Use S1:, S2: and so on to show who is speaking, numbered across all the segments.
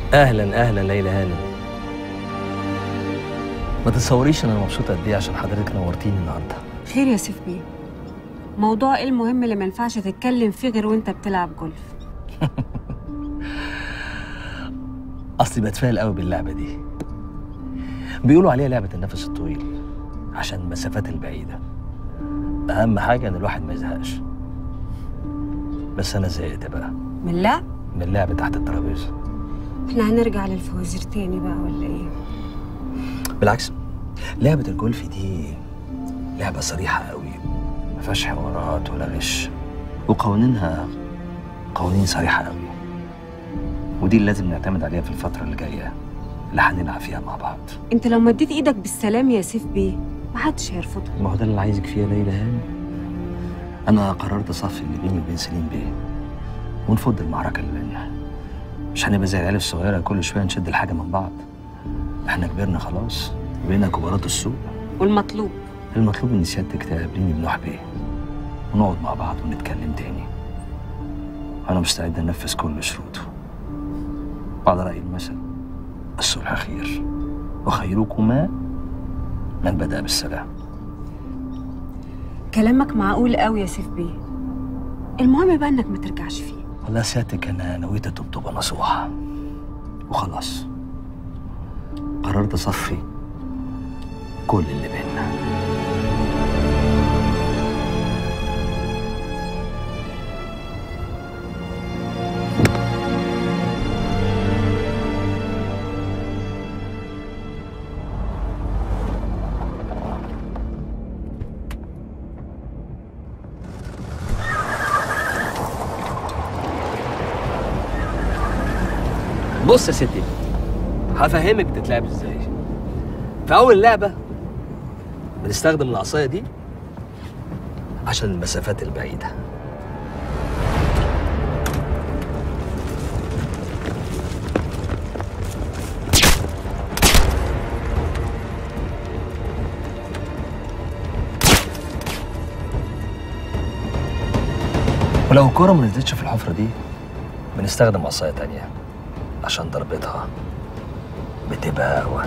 S1: اهلا اهلا ليلى هانم ما تتصوريش انا مبسوط قد ايه عشان حضرتك نورتيني النهارده
S2: خير يا سيف بيه موضوع ايه المهم اللي ما ينفعش تتكلم فيه غير وانت بتلعب جولف
S1: اصلي بتفائل قوي باللعبه دي بيقولوا عليها لعبه النفس الطويل عشان المسافات البعيده اهم حاجه ان الواحد ما يزهقش بس انا زهقت بقى
S2: من اللعب
S1: من اللعب تحت الترابيزه
S2: احنا هنرجع للفوازير تاني بقى ولا ايه
S1: بالعكس لعبه الجولف دي لعبه صريحه قوي ما فيهاش حوارات ولا غش وقوانينها قوانين صريحه قوي ودي اللي لازم نعتمد عليها في الفتره اللي جايه اللي هنلعب فيها مع بعض
S2: انت لو مديت ايدك بالسلام يا سيف بيه محدش هيرفضك
S1: ما هو ده اللي عايزك فيه يا ليلى هاني انا قررت اصفي اللي بيني وبين سليم بيه ونفض المعركه اللي بيننا مش هنبقى زي العيال الصغيره كل شويه نشد الحاجه من بعض احنا كبرنا خلاص بقينا كبارات السوق
S2: والمطلوب
S1: المطلوب ان سيادتك تقابليني بنوح بيه ونقعد مع بعض ونتكلم تاني انا مستعد انفذ كل شروطه بعد راي المثل الصلح خير وخيركما من بدا بالسلام
S2: كلامك معقول قوي يا سيف بيه المهم بقى انك ما ترجعش فيه
S1: والله سيادتك انا نويت اتوب نصوحه وخلاص قررت اصفي كل اللي بينا بص يا ستي هفهمك بتتلعب ازاي في اول لعبه بنستخدم العصايه دي عشان المسافات البعيده ولو الكرة ما نزلتش في الحفرة دي بنستخدم عصاية تانية عشان ضربتها بتبقى أقوى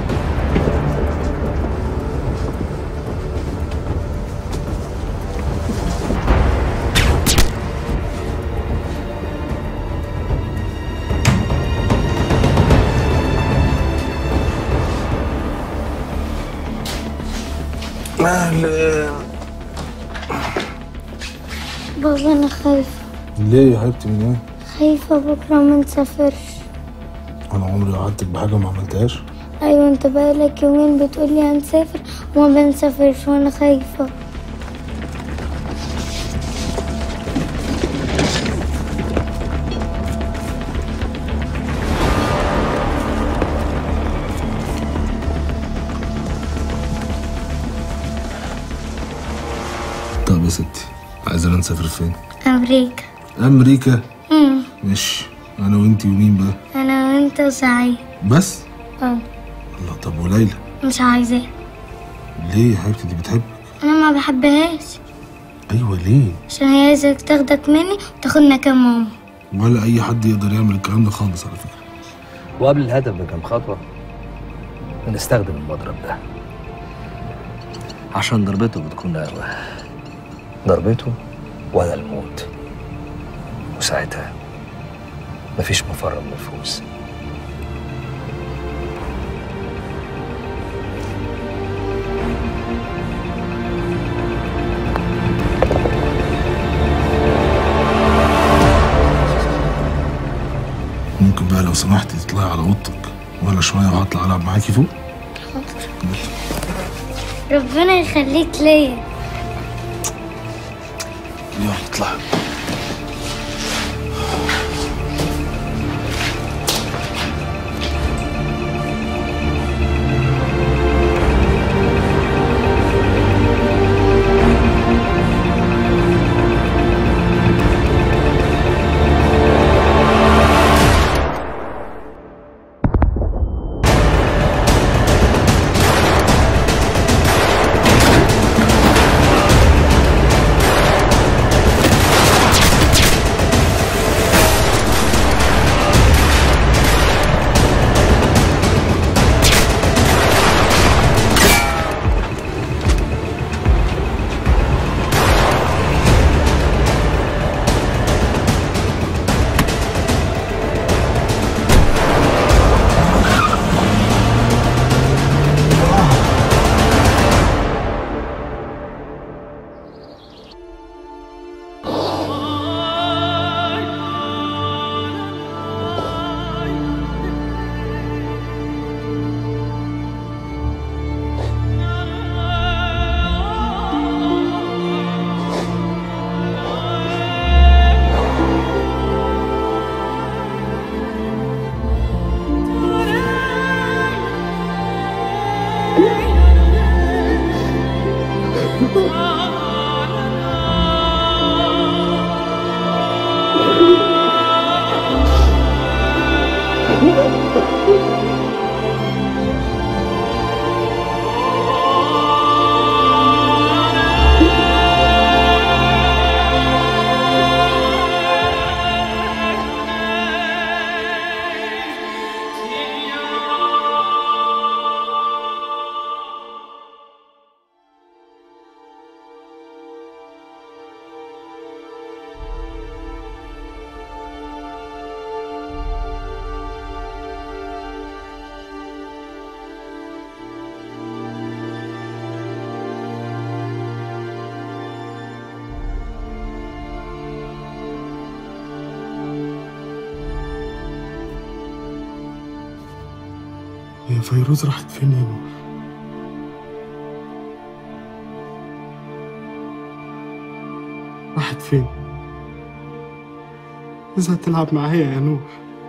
S1: أهلا
S3: بابا أنا خايفة
S4: ليه يا حبيبتي من ايه؟
S3: خايفة بكرة ما نسافرش
S4: انا عمري وعدتك بحاجه ما عملتهاش
S3: أيوة أنت بقالك يومين بتقولي هنسافر وما بنسافرش وأنا خايفة
S4: طب يا ستي عايزانا نسافر فين؟
S3: أمريكا
S4: امريكا
S3: مم.
S4: ماشي انا وانتي ومين بقى؟
S3: أنا وأنت وسعيد
S4: بس؟
S3: اه
S4: الله طب وليلى
S3: مش عايزاه
S4: ليه يا حبيبتي دي بتحبك؟
S3: أنا ما بحبهاش
S4: ايوه ليه؟
S3: عشان هي عايزك تاخدك مني وتاخدنا كام ماما
S4: ولا اي حد يقدر يعمل الكلام ده خالص على فكره
S1: وقبل الهدف بكام خطوة بنستخدم المضرب ده عشان ضربته بتكون أقوى ضربته ولا الموت وساعتها مفيش مفر من الفوز
S4: ممكن بقى لو سمحتي تطلعي على اوضتك ولا شويه وهطلع العب معاكي فوق
S3: ربنا يخليك ليا
S4: يلا اطلعي
S3: بابا
S5: هي فيروز راحت فين يا نور راحت فين عايزة تلعب معايا يا نور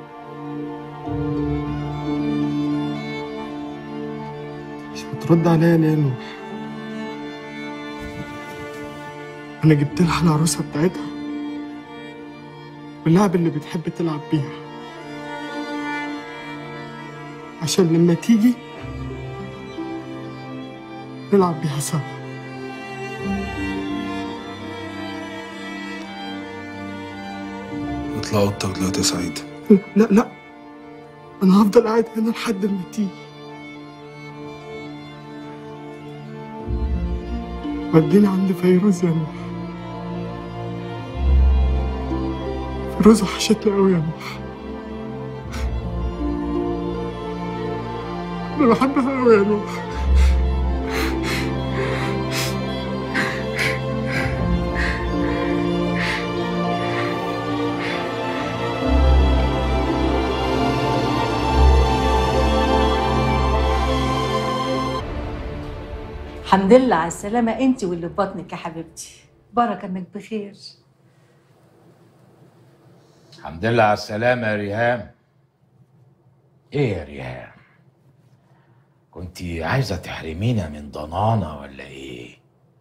S5: مش بترد عليا ليه يا نور انا جبت لها العروسة بتاعتها واللعب اللي بتحب تلعب بيها عشان لما تيجي نلعب بيها سوا
S4: اطلع اوضتك دلوقتي يا سعيد
S5: لا لا انا هفضل قاعد هنا لحد ما تيجي وديني عند فيروز يا نور فيروز وحشتني قوي يا نور انا بحبها قوي يا نور
S6: الحمد لله على السلامة انت واللي في بطنك يا حبيبتي بركة انك بخير
S7: الحمد لله على السلامة يا ريهام ايه يا ريهام كنت عايزة تحرمينا من ضنانة ولا ايه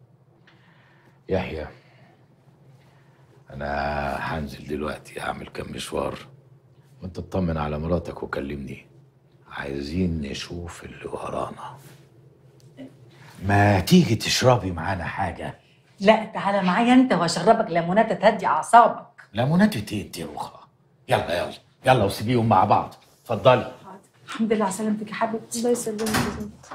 S7: يحيى انا هنزل دلوقتي اعمل كام مشوار وانت اطمن على مراتك وكلمني عايزين نشوف اللي ورانا ما تيجي تشربي معانا حاجة
S6: لا تعالى معايا انت واشربك ليموناتة تهدي اعصابك
S7: ليمونات ايه انت يا رخرة يلا يلا يلا وسيبيهم مع بعض اتفضلي
S6: الحمد لله على سلامتك يا حبيبتي
S3: الله يسلمك يا زوز.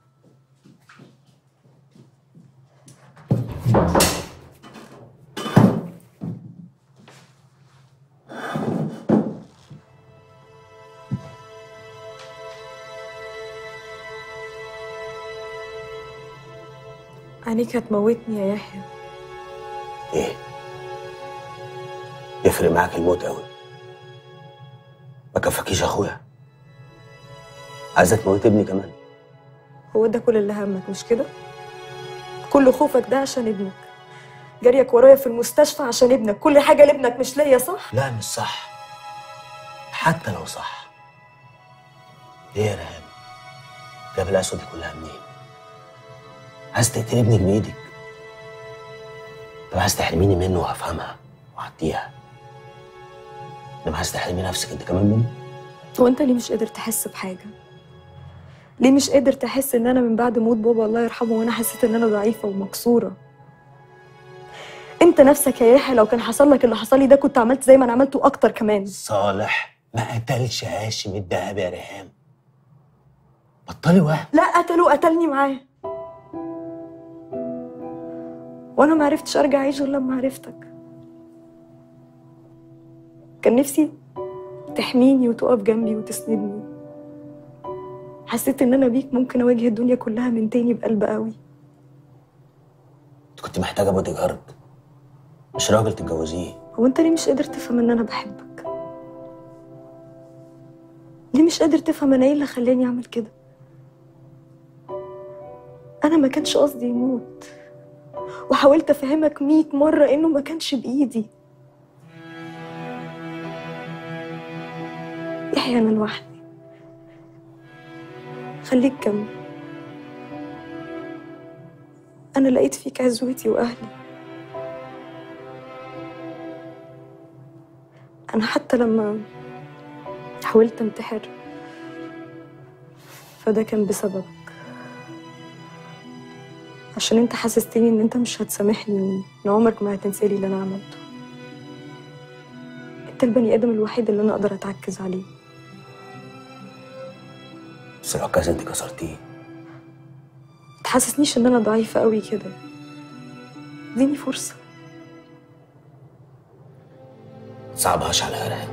S8: عينيك هتموتني يا يحيى
S1: ايه يفرق معاك الموت قوي ما كفاكيش اخويا عايزه تموت ابني كمان
S8: هو ده كل اللي همك مش كده كل خوفك ده عشان ابنك جريك ورايا في المستشفى عشان ابنك كل حاجه لابنك مش ليا صح
S1: لا مش صح حتى لو صح ايه يا رهان جاب الاسود دي كلها منين عايز تقتل ابنك بايدك طب عايز تحرميني منه وهفهمها وهعديها انما عايز تحرمي نفسك انت كمان منه
S8: هو انت ليه مش قادر تحس بحاجه ليه مش قادر تحس ان انا من بعد موت بابا الله يرحمه وانا حسيت ان انا ضعيفه ومكسوره انت نفسك يا يحيى لو كان حصل لك اللي حصل لي ده كنت عملت زي ما انا عملته اكتر كمان
S1: صالح ما قتلش هاشم الدهب يا ريهام بطلي وهم
S8: لا قتله قتلني معاه وانا ما عرفتش ارجع اعيش غير لما عرفتك كان نفسي تحميني وتقف جنبي وتسندني حسيت ان انا بيك ممكن اواجه الدنيا كلها من تاني بقلب قوي
S1: انت كنت محتاجه بودي جارد مش راجل تتجوزيه
S8: هو انت ليه مش قادر تفهم ان انا بحبك ليه مش قادر تفهم انا ايه اللي خلاني اعمل كده انا ما كانش قصدي يموت وحاولت افهمك مية مرة انه ما كانش بايدي يحيى انا لوحدي خليك جنبي انا لقيت فيك عزوتي واهلي انا حتى لما حاولت انتحر فده كان بسببك عشان انت حسستني ان انت مش هتسامحني وان عمرك ما هتنسالي اللي انا عملته انت البني ادم الوحيد اللي انا اقدر اتعكز عليه
S1: بس العكاز انت كسرتيه
S8: تحسسنيش ان انا ضعيفة قوي كده اديني فرصة
S1: تصعبهاش على ارهاب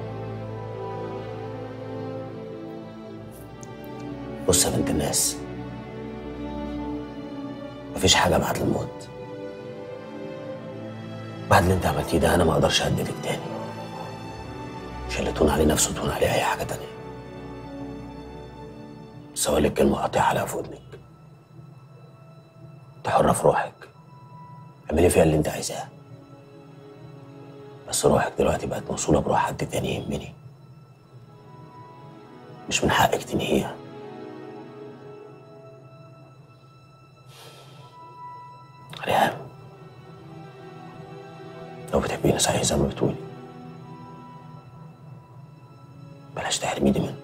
S1: بص يا بنت الناس مفيش حاجة بعد الموت بعد اللي انت عملتيه ده انا ما اقدرش اهددك تاني مش اللي تون عليه نفسه تون عليه اي حاجة تانية بس هقول لك كلمة قاطعة عليها في ودنك انت حرة في روحك اعملي فيها اللي انت عايزاه بس روحك دلوقتي بقت موصولة بروح حد تاني يهمني مش من حقك تنهيها ريهام لو بتحبيني صحيح زي ما بتقولي بلاش تحرميني منه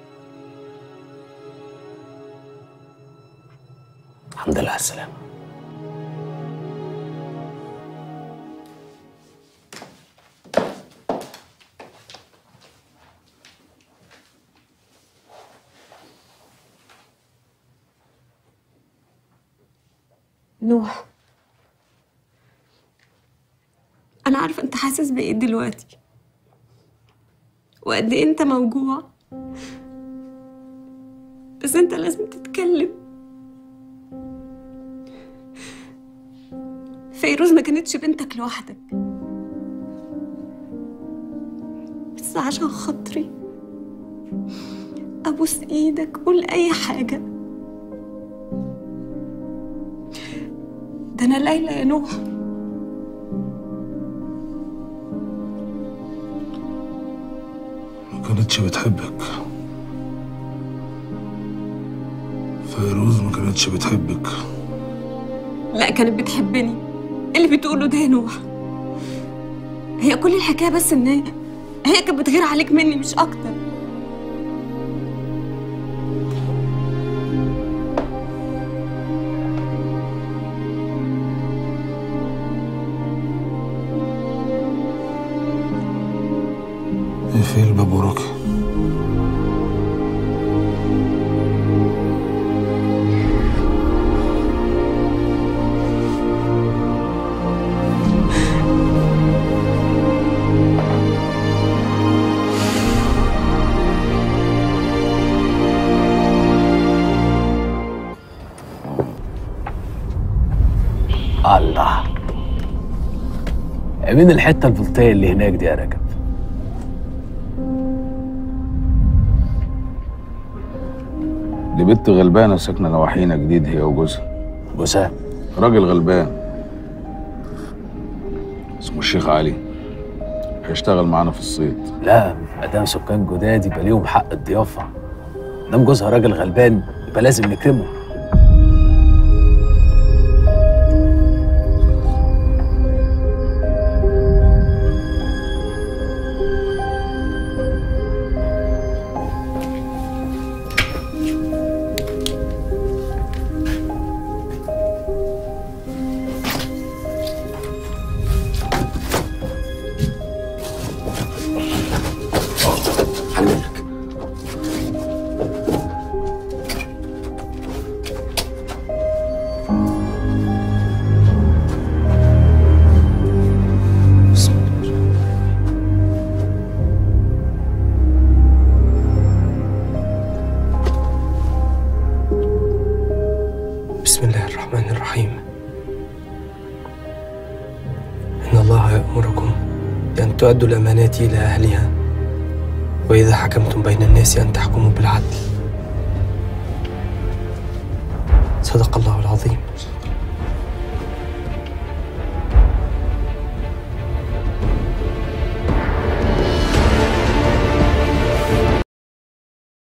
S1: الحمد لله على السلامة
S2: نوح أنا عارفة أنت حاسس بإيه دلوقتي وقد إيه أنت موجوع بس أنت لازم تتكلم فيروز ما كانتش بنتك لوحدك بس عشان خاطري أبوس إيدك قول أي حاجة ده أنا ليلى يا نوح
S4: ما كانتش بتحبك فيروز ما كانتش بتحبك
S2: لا كانت بتحبني إيه اللي بتقوله ده يا نوح هي كل الحكايه بس ان هي هي كانت بتغير عليك مني مش اكتر
S4: اقفل الباب وراك
S1: الله مين الحتة البلطية اللي هناك دي يا رجب؟
S9: دي بنت غلبانة ساكنة نواحينا جديد هي وجوزها
S1: جوزها
S9: راجل غلبان اسمه الشيخ علي هيشتغل معانا في الصيد
S1: لا مدام سكان جداد يبقى ليهم حق الضيافة دام جوزها راجل غلبان يبقى لازم نكرمه حلمك
S5: بسم الله الرحمن الرحيم إن الله يأمركم بأن تؤدوا الأمانات إلى أهلها وإذا حكمتم بين الناس أن تحكموا بالعدل صدق الله العظيم